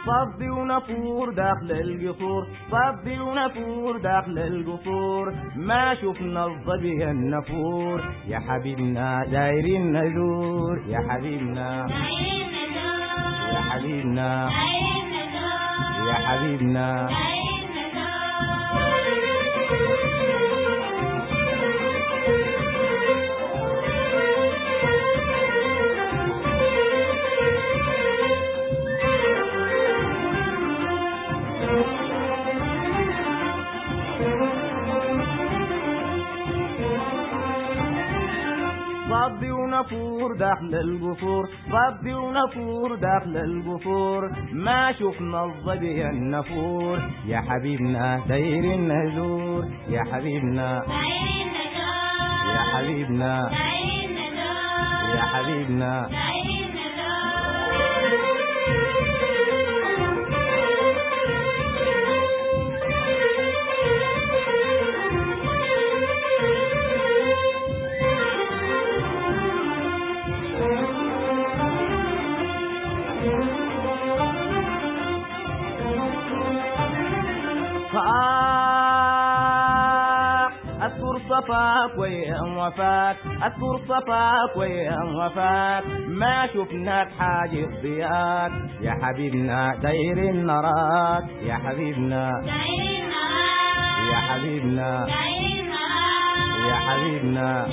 صدي ونفور داخل القصور صدي ونفور داخل القصور ما شفنا الظبي النفور يا حبيبنا دايرين نزور يا حبيبنا يا حبيبنا يا حبيبنا صدي ونفور داخل القصور صدي ونفور داخل القصور ما شفنا الظبي النفور يا حبيبنا داير النزور يا حبيبنا يا حبيبنا يا حبيبنا صفاك اذكر صفاك ويم وفاك اذكر صفاك ويم وفاك ما شفناك حاجة ضياك يا حبيبنا داير نراك يا حبيبنا يا حبيبنا يا حبيبنا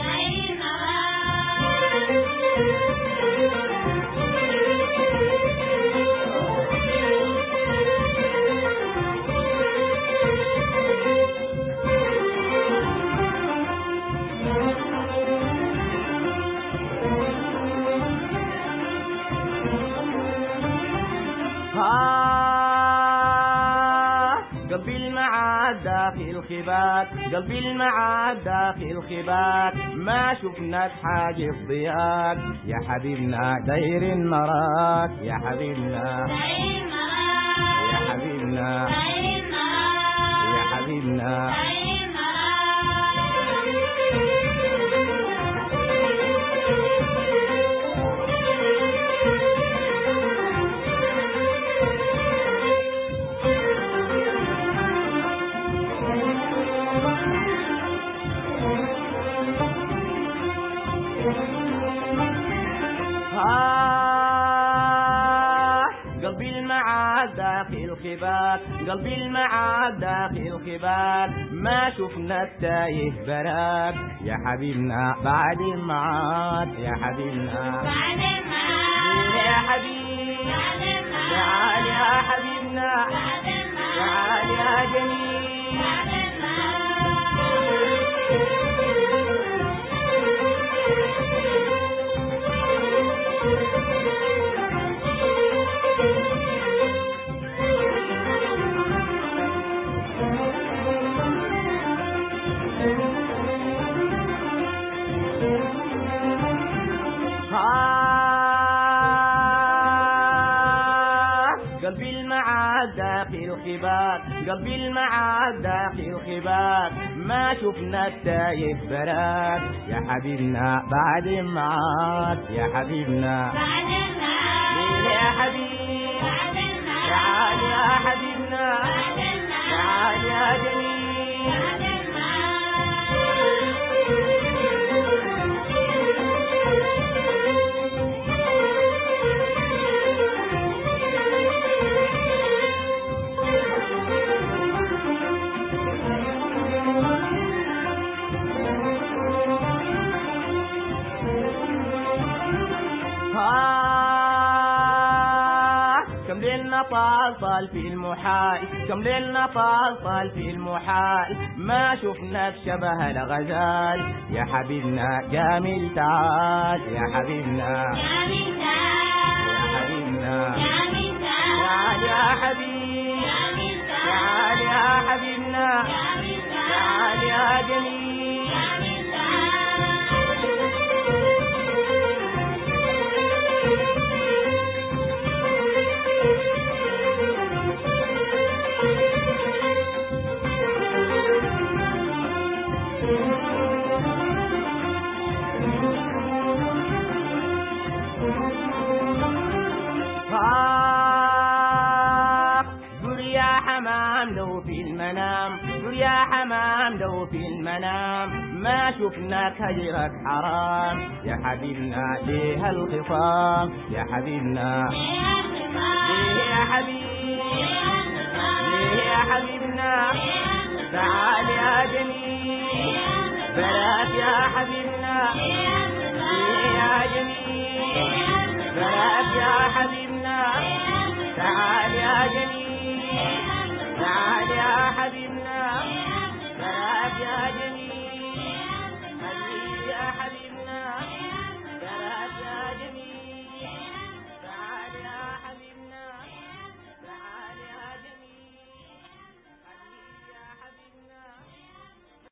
آه قلبي المعاد داخل خباك قلبي المعاد داخل خباك ما شفناك حاجة ضياك يا حبيبنا داير نراك يا حبيبنا يا حبيبنا يا حبيبنا آه قلبي المعاد داخل خباك قلبي المعاد داخل خباك ما شفنا التايه براك يا حبيبنا بعد المعاد يا حبيبنا يا حبيب تعال يا حبيبنا تعال يا جميل آه قلبي المعاد داخل خباك قلبي المعاد داخل خباك ما شفنا التايه براك يا حبيبنا بعد معاك يا حبيبنا يا حبيب تعال يا حبيبنا تعال يا جميل آه كم ليلنا طال طال في المحال كم ليلنا طال طال في المحال ما شفنا شبه الغزال يا حبيبنا جامل تعال يا حبيبنا يا حبيبنا تعال يا حبيب تعال يا حبيبنا تعال يا جميل آه حمام لو في المنام قل يا حمام لو في المنام ما شفناك هجرك حرام يا حبيبنا ليه الخصام يا حبيبنا